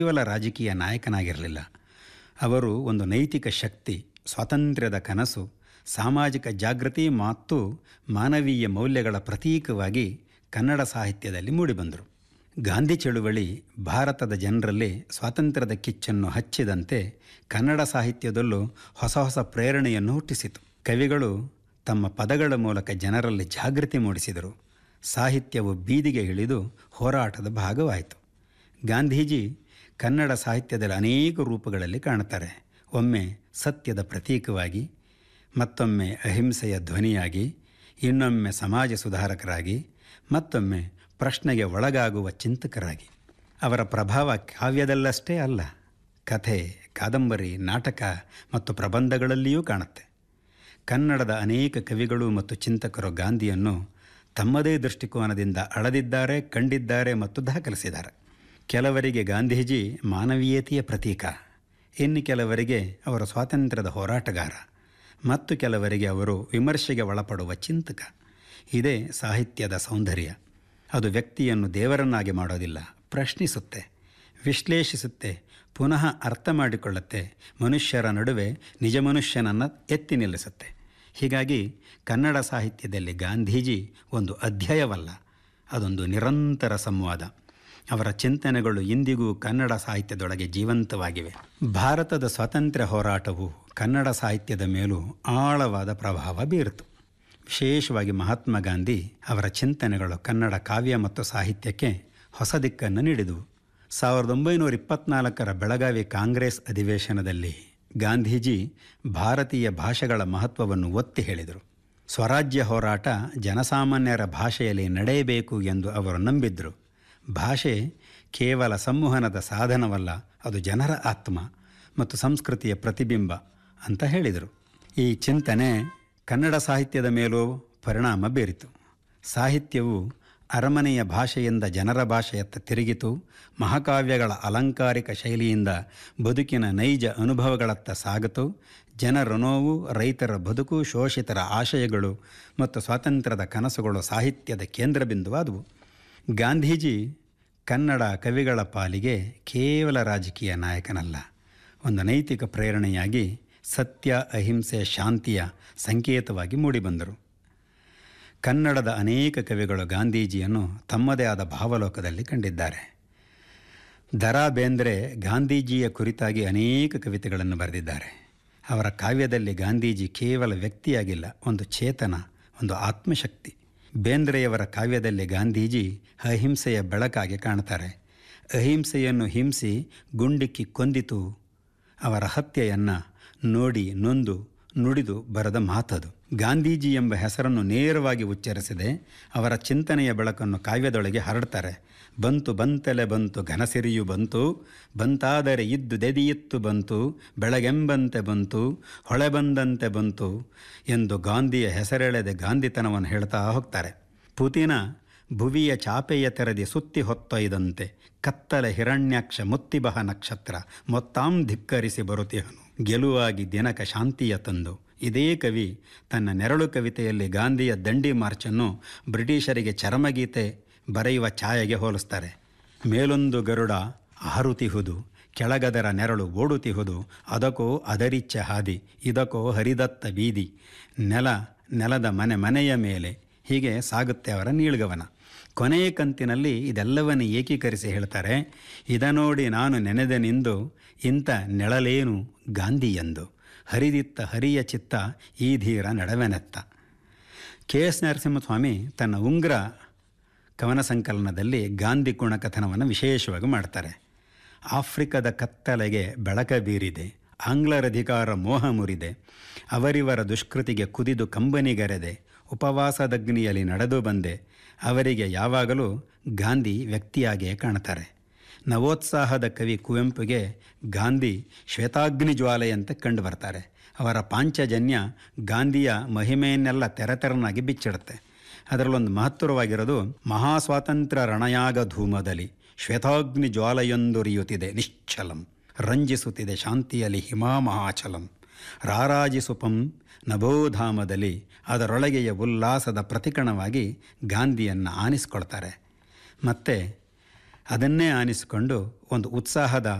ಕೇವಲ ರಾಜಕೀಯ ನಾಯಕನಾಗಿರಲಿಲ್ಲ ಅವರು ಒಂದು ನೈತಿಕ ಶಕ್ತಿ ಸ್ವಾತಂತ್ರ್ಯದ ಕನಸು ಸಾಮಾಜಿಕ ಜಾಗೃತಿ ಮತ್ತು ಮಾನವೀಯ ಮೌಲ್ಯಗಳ ಪ್ರತೀಕವಾಗಿ ಕನ್ನಡ ಸಾಹಿತ್ಯದಲ್ಲಿ ಮೂಡಿಬಂದರು ಗಾಂಧಿ ಚಳುವಳಿ ಭಾರತದ ಜನರಲ್ಲಿ ಸ್ವಾತಂತ್ರ್ಯದ ಕಿಚ್ಚನ್ನು ಹಚ್ಚಿದಂತೆ ಕನ್ನಡ ಸಾಹಿತ್ಯದಲ್ಲೂ ಹೊಸ ಹೊಸ ಪ್ರೇರಣೆಯನ್ನು ಹುಟ್ಟಿಸಿತು ಕವಿಗಳು ತಮ್ಮ ಪದಗಳ ಮೂಲಕ ಜನರಲ್ಲಿ ಜಾಗೃತಿ ಮೂಡಿಸಿದರು ಸಾಹಿತ್ಯವು ಬೀದಿಗೆ ಇಳಿದು ಹೋರಾಟದ ಭಾಗವಾಯಿತು ಗಾಂಧೀಜಿ ಕನ್ನಡ ಸಾಹಿತ್ಯದಲ್ಲಿ ಅನೇಕ ರೂಪಗಳಲ್ಲಿ ಕಾಣುತ್ತಾರೆ ಒಮ್ಮೆ ಸತ್ಯದ ಪ್ರತೀಕವಾಗಿ ಮತ್ತೊಮ್ಮೆ ಅಹಿಂಸೆಯ ಧ್ವನಿಯಾಗಿ ಇನ್ನೊಮ್ಮೆ ಸಮಾಜ ಸುಧಾರಕರಾಗಿ ಮತ್ತೊಮ್ಮೆ ಪ್ರಶ್ನೆಗೆ ಒಳಗಾಗುವ ಚಿಂತಕರಾಗಿ ಅವರ ಪ್ರಭಾವ ಕಾವ್ಯದಲ್ಲಷ್ಟೇ ಅಲ್ಲ ಕಥೆ ಕಾದಂಬರಿ ನಾಟಕ ಮತ್ತು ಪ್ರಬಂಧಗಳಲ್ಲಿಯೂ ಕಾಣುತ್ತೆ ಕನ್ನಡದ ಅನೇಕ ಕವಿಗಳು ಮತ್ತು ಚಿಂತಕರು ಗಾಂಧಿಯನ್ನು ತಮ್ಮದೇ ದೃಷ್ಟಿಕೋನದಿಂದ ಅಳದಿದ್ದಾರೆ ಕಂಡಿದ್ದಾರೆ ಮತ್ತು ದಾಖಲಿಸಿದ್ದಾರೆ ಕೆಲವರಿಗೆ ಗಾಂಧೀಜಿ ಮಾನವೀಯತೆಯ ಪ್ರತೀಕ ಇನ್ನು ಕೆಲವರಿಗೆ ಅವರ ಸ್ವಾತಂತ್ರ್ಯದ ಹೋರಾಟಗಾರ ಮತ್ತು ಕೆಲವರಿಗೆ ಅವರು ವಿಮರ್ಶೆಗೆ ಒಳಪಡುವ ಚಿಂತಕ ಇದೇ ಸಾಹಿತ್ಯದ ಸೌಂದರ್ಯ ಅದು ವ್ಯಕ್ತಿಯನ್ನು ದೇವರನ್ನಾಗಿ ಮಾಡೋದಿಲ್ಲ ಪ್ರಶ್ನಿಸುತ್ತೆ ವಿಶ್ಲೇಷಿಸುತ್ತೆ ಪುನಃ ಅರ್ಥ ಮಾಡಿಕೊಳ್ಳುತ್ತೆ ಮನುಷ್ಯರ ನಡುವೆ ನಿಜ ಮನುಷ್ಯನನ್ನು ಎತ್ತಿ ನಿಲ್ಲಿಸುತ್ತೆ ಹೀಗಾಗಿ ಕನ್ನಡ ಸಾಹಿತ್ಯದಲ್ಲಿ ಗಾಂಧೀಜಿ ಒಂದು ಅಧ್ಯಾಯವಲ್ಲ ಅದೊಂದು ನಿರಂತರ ಸಂವಾದ ಅವರ ಚಿಂತನೆಗಳು ಇಂದಿಗೂ ಕನ್ನಡ ಸಾಹಿತ್ಯದೊಳಗೆ ಜೀವಂತವಾಗಿವೆ ಭಾರತದ ಸ್ವಾತಂತ್ರ್ಯ ಹೋರಾಟವು ಕನ್ನಡ ಸಾಹಿತ್ಯದ ಮೇಲೂ ಆಳವಾದ ಪ್ರಭಾವ ಬೀರಿತು ವಿಶೇಷವಾಗಿ ಮಹಾತ್ಮ ಗಾಂಧಿ ಅವರ ಚಿಂತನೆಗಳು ಕನ್ನಡ ಕಾವ್ಯ ಮತ್ತು ಸಾಹಿತ್ಯಕ್ಕೆ ಹೊಸ ದಿಕ್ಕನ್ನು ನೀಡಿದವು ಸಾವಿರದ ಒಂಬೈನೂರ ಇಪ್ಪತ್ನಾಲ್ಕರ ಬೆಳಗಾವಿ ಕಾಂಗ್ರೆಸ್ ಅಧಿವೇಶನದಲ್ಲಿ ಗಾಂಧೀಜಿ ಭಾರತೀಯ ಭಾಷೆಗಳ ಮಹತ್ವವನ್ನು ಒತ್ತಿ ಹೇಳಿದರು ಸ್ವರಾಜ್ಯ ಹೋರಾಟ ಜನಸಾಮಾನ್ಯರ ಭಾಷೆಯಲ್ಲಿ ನಡೆಯಬೇಕು ಎಂದು ಅವರು ನಂಬಿದ್ದರು ಭಾಷೆ ಕೇವಲ ಸಂವಹನದ ಸಾಧನವಲ್ಲ ಅದು ಜನರ ಆತ್ಮ ಮತ್ತು ಸಂಸ್ಕೃತಿಯ ಪ್ರತಿಬಿಂಬ ಅಂತ ಹೇಳಿದರು ಈ ಚಿಂತನೆ ಕನ್ನಡ ಸಾಹಿತ್ಯದ ಮೇಲೂ ಪರಿಣಾಮ ಬೀರಿತು ಸಾಹಿತ್ಯವು ಅರಮನೆಯ ಭಾಷೆಯಿಂದ ಜನರ ಭಾಷೆಯತ್ತ ತಿರುಗಿತು ಮಹಾಕಾವ್ಯಗಳ ಅಲಂಕಾರಿಕ ಶೈಲಿಯಿಂದ ಬದುಕಿನ ನೈಜ ಅನುಭವಗಳತ್ತ ಸಾಗಿತು ಜನರ ನೋವು ರೈತರ ಬದುಕು ಶೋಷಿತರ ಆಶಯಗಳು ಮತ್ತು ಸ್ವಾತಂತ್ರ್ಯದ ಕನಸುಗಳು ಸಾಹಿತ್ಯದ ಕೇಂದ್ರಬಿಂದುವಾದವು ಗಾಂಧೀಜಿ ಕನ್ನಡ ಕವಿಗಳ ಪಾಲಿಗೆ ಕೇವಲ ರಾಜಕೀಯ ನಾಯಕನಲ್ಲ ಒಂದು ನೈತಿಕ ಪ್ರೇರಣೆಯಾಗಿ ಸತ್ಯ ಅಹಿಂಸೆ ಶಾಂತಿಯ ಸಂಕೇತವಾಗಿ ಮೂಡಿಬಂದರು ಕನ್ನಡದ ಅನೇಕ ಕವಿಗಳು ಗಾಂಧೀಜಿಯನ್ನು ತಮ್ಮದೇ ಆದ ಭಾವಲೋಕದಲ್ಲಿ ಕಂಡಿದ್ದಾರೆ ದರಾ ಬೇಂದ್ರೆ ಗಾಂಧೀಜಿಯ ಕುರಿತಾಗಿ ಅನೇಕ ಕವಿತೆಗಳನ್ನು ಬರೆದಿದ್ದಾರೆ ಅವರ ಕಾವ್ಯದಲ್ಲಿ ಗಾಂಧೀಜಿ ಕೇವಲ ವ್ಯಕ್ತಿಯಾಗಿಲ್ಲ ಒಂದು ಚೇತನ ಒಂದು ಆತ್ಮಶಕ್ತಿ ಬೇಂದ್ರೆಯವರ ಕಾವ್ಯದಲ್ಲಿ ಗಾಂಧೀಜಿ ಅಹಿಂಸೆಯ ಬೆಳಕಾಗಿ ಕಾಣ್ತಾರೆ ಅಹಿಂಸೆಯನ್ನು ಹಿಂಸಿ ಗುಂಡಿಕ್ಕಿ ಕೊಂದಿತು ಅವರ ಹತ್ಯೆಯನ್ನು ನೋಡಿ ನೊಂದು ನುಡಿದು ಬರೆದ ಮಾತದು ಗಾಂಧೀಜಿ ಎಂಬ ಹೆಸರನ್ನು ನೇರವಾಗಿ ಉಚ್ಚರಿಸದೆ ಅವರ ಚಿಂತನೆಯ ಬೆಳಕನ್ನು ಕಾವ್ಯದೊಳಗೆ ಹರಡ್ತಾರೆ ಬಂತು ಬಂತಲೆ ಬಂತು ಘನಸಿರಿಯು ಬಂತು ಬಂತಾದರೆ ಇದ್ದು ದೆದಿಯಿತ್ತು ಬಂತು ಬೆಳಗೆಂಬಂತೆ ಬಂತು ಹೊಳೆ ಬಂದಂತೆ ಬಂತು ಎಂದು ಗಾಂಧಿಯ ಹೆಸರೆಳೆದೆ ಗಾಂಧಿತನವನ್ನು ಹೇಳ್ತಾ ಹೋಗ್ತಾರೆ ಪುತಿನ ಭುವಿಯ ಚಾಪೆಯ ತೆರೆದಿ ಸುತ್ತಿ ಹೊತ್ತೊಯ್ದಂತೆ ಕತ್ತಲೆ ಹಿರಣ್ಯಾಕ್ಷ ಮುತ್ತಿಬಹ ನಕ್ಷತ್ರ ಮೊತ್ತಾಂ ಧಿಕ್ಕರಿಸಿ ಬರುತ್ತಿಹನು ಗೆಲುವಾಗಿ ದಿನಕ ಶಾಂತಿಯ ತಂದು ಇದೇ ಕವಿ ತನ್ನ ನೆರಳು ಕವಿತೆಯಲ್ಲಿ ಗಾಂಧಿಯ ದಂಡಿ ಮಾರ್ಚನ್ನು ಬ್ರಿಟಿಷರಿಗೆ ಚರಮಗೀತೆ ಬರೆಯುವ ಛಾಯೆಗೆ ಹೋಲಿಸ್ತಾರೆ ಮೇಲೊಂದು ಗರುಡ ಹಾರುತಿಹುದು ಕೆಳಗದರ ನೆರಳು ಓಡುತಿಹುದು ಅದಕ್ಕೋ ಅದರಿಚ್ಚೆ ಹಾದಿ ಇದಕ್ಕೋ ಹರಿದತ್ತ ಬೀದಿ ನೆಲ ನೆಲದ ಮನೆ ಮನೆಯ ಮೇಲೆ ಹೀಗೆ ಸಾಗುತ್ತೆ ಅವರ ನೀಳ್ಗವನ ಕೊನೆಯ ಕಂತಿನಲ್ಲಿ ಇದೆಲ್ಲವನ್ನು ಏಕೀಕರಿಸಿ ಹೇಳ್ತಾರೆ ಇದ ನೋಡಿ ನಾನು ನೆನೆದೆನೆಂದು ಇಂಥ ನೆಳಲೇನು ಗಾಂಧಿ ಎಂದು ಹರಿದಿತ್ತ ಹರಿಯ ಚಿತ್ತ ಈ ಧೀರ ನಡವೆನೆತ್ತ ಕೆ ಎಸ್ ನರಸಿಂಹಸ್ವಾಮಿ ತನ್ನ ಉಂಗ್ರ ಕವನ ಸಂಕಲನದಲ್ಲಿ ಗಾಂಧಿ ಗುಣಕಥನವನ್ನು ವಿಶೇಷವಾಗಿ ಮಾಡ್ತಾರೆ ಆಫ್ರಿಕದ ಕತ್ತಲೆಗೆ ಬೆಳಕ ಬೀರಿದೆ ಆಂಗ್ಲರ ಅಧಿಕಾರ ಮೋಹ ಮುರಿದೆ ಅವರಿವರ ದುಷ್ಕೃತಿಗೆ ಕುದಿದು ಕಂಬನಿಗರೆದೆ ಉಪವಾಸದಗ್ನಿಯಲ್ಲಿ ನಡೆದು ಬಂದೆ ಅವರಿಗೆ ಯಾವಾಗಲೂ ಗಾಂಧಿ ವ್ಯಕ್ತಿಯಾಗಿಯೇ ಕಾಣ್ತಾರೆ ನವೋತ್ಸಾಹದ ಕವಿ ಕುವೆಂಪುಗೆ ಗಾಂಧಿ ಶ್ವೇತಾಗ್ನಿ ಜ್ವಾಲೆಯಂತೆ ಕಂಡು ಬರ್ತಾರೆ ಅವರ ಪಾಂಚಜನ್ಯ ಗಾಂಧಿಯ ಮಹಿಮೆಯನ್ನೆಲ್ಲ ತೆರೆತೆರನಾಗಿ ಬಿಚ್ಚಿಡುತ್ತೆ ಅದರಲ್ಲೊಂದು ಮಹತ್ತರವಾಗಿರೋದು ಮಹಾಸ್ವಾತಂತ್ರ್ಯ ರಣಯಾಗ ಧೂಮದಲ್ಲಿ ಶ್ವೇತಾಗ್ನಿ ಜ್ವಾಲೆಯೊಂದುರಿಯುತ್ತಿದೆ ನಿಶ್ಚಲಂ ರಂಜಿಸುತ್ತಿದೆ ಶಾಂತಿಯಲ್ಲಿ ಹಿಮಾ ಮಹಾಚಲಂ ರಾರಾಜಿಸುಪಂ ನಭೋಧಾಮದಲ್ಲಿ ಅದರೊಳಗೆಯ ಉಲ್ಲಾಸದ ಪ್ರತಿಕಣವಾಗಿ ಗಾಂಧಿಯನ್ನು ಆನಿಸ್ಕೊಳ್ತಾರೆ ಮತ್ತು ಅದನ್ನೇ ಆನಿಸಿಕೊಂಡು ಒಂದು ಉತ್ಸಾಹದ